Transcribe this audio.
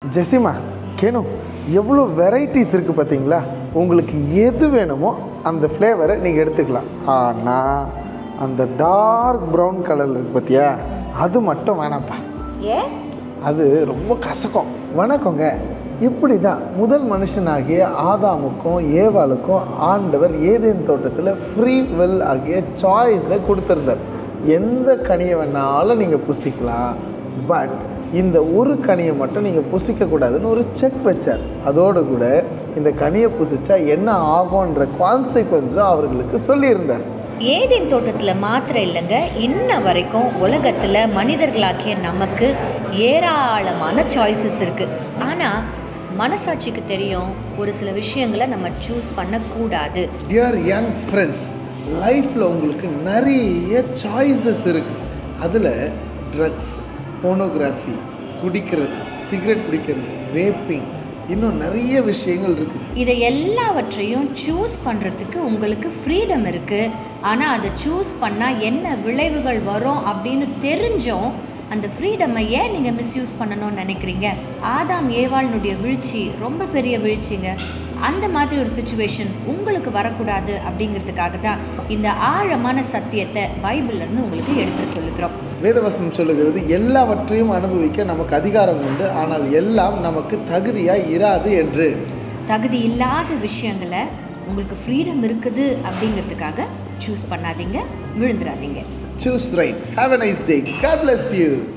Jezima can எவ்வளோ varieties இருக்குது பார்த்தீங்களா உங்களுக்கு எது வேணுமோ அந்த ஃப்ளேவரை நீங்கள் எடுத்துக்கலாம் ஆனால் அந்த டார்க் ப்ரௌன் கலரில் இருக்கு பார்த்தியா அது மட்டும் வேணாம்ப்பா ஏன் அது ரொம்ப கசக்கும் வணக்கங்க இப்படி தான் முதல் மனுஷனாகிய ஆதாமுக்கும் ஏவாளுக்கும் ஆண்டவர் ஏதேன் தோட்டத்தில் ஃப்ரீ வில் ஆகிய சாய்ஸை கொடுத்துருந்தார் எந்த கனியை வேணாலும் நீங்கள் புசிக்கலாம் பட் இந்த ஒரு கனியை மட்டும் நீங்கள் புசிக்கக்கூடாதுன்னு ஒரு செக் வச்சார் அதோடு கூட இந்த கனியை புசிச்சா என்ன ஆகும்ன்ற கான்சிக்வன்ஸும் அவர்களுக்கு சொல்லியிருந்தார் ஏதேன் தோட்டத்தில் மாத்திரம் இல்லைங்க இன்ன வரைக்கும் உலகத்தில் மனிதர்களாக்கிய நமக்கு ஏராளமான சாய்ஸஸ் இருக்குது ஆனால் மனசாட்சிக்கு தெரியும் ஒரு சில விஷயங்களை நம்ம சூஸ் பண்ணக்கூடாது டியர் யங் ஃப்ரெண்ட்ஸ் லைஃப்பில் உங்களுக்கு நிறைய சாய்ஸஸ் இருக்குது அதில் ட்ரக்ஸ் போனோகிராஃபி குடிக்கிறது சிகரெட் பிடிக்கிறது வேப்பிங் இன்னும் நிறைய விஷயங்கள் இருக்குது இதை எல்லாவற்றையும் சூஸ் பண்ணுறதுக்கு உங்களுக்கு ஃப்ரீடம் இருக்குது ஆனால் அதை சூஸ் பண்ணால் என்ன விளைவுகள் வரும் அப்படின்னு தெரிஞ்சும் அந்த ஃப்ரீடமை ஏன் நீங்கள் மிஸ்யூஸ் பண்ணணும்னு நினைக்கிறீங்க ஆதாம் ஏவாளினுடைய வீழ்ச்சி ரொம்ப பெரிய வீழ்ச்சிங்க அந்த மாதிரி ஒரு சுச்சுவேஷன் உங்களுக்கு வரக்கூடாது அப்படிங்கிறதுக்காக தான் இந்த ஆழமான சத்தியத்தை பைபிள்லேருந்து உங்களுக்கு எடுத்து சொல்லுகிறோம் வேதவசனம் சொல்லுகிறது எல்லாவற்றையும் அனுபவிக்க நமக்கு அதிகாரம் உண்டு ஆனால் எல்லாம் நமக்கு தகுதியாக இராது என்று தகுதி இல்லாத விஷயங்களை உங்களுக்கு ஃப்ரீடம் இருக்குது அப்படிங்கிறதுக்காக சூஸ் பண்ணாதீங்க விழுந்துடாதீங்க choose right have a nice day God bless you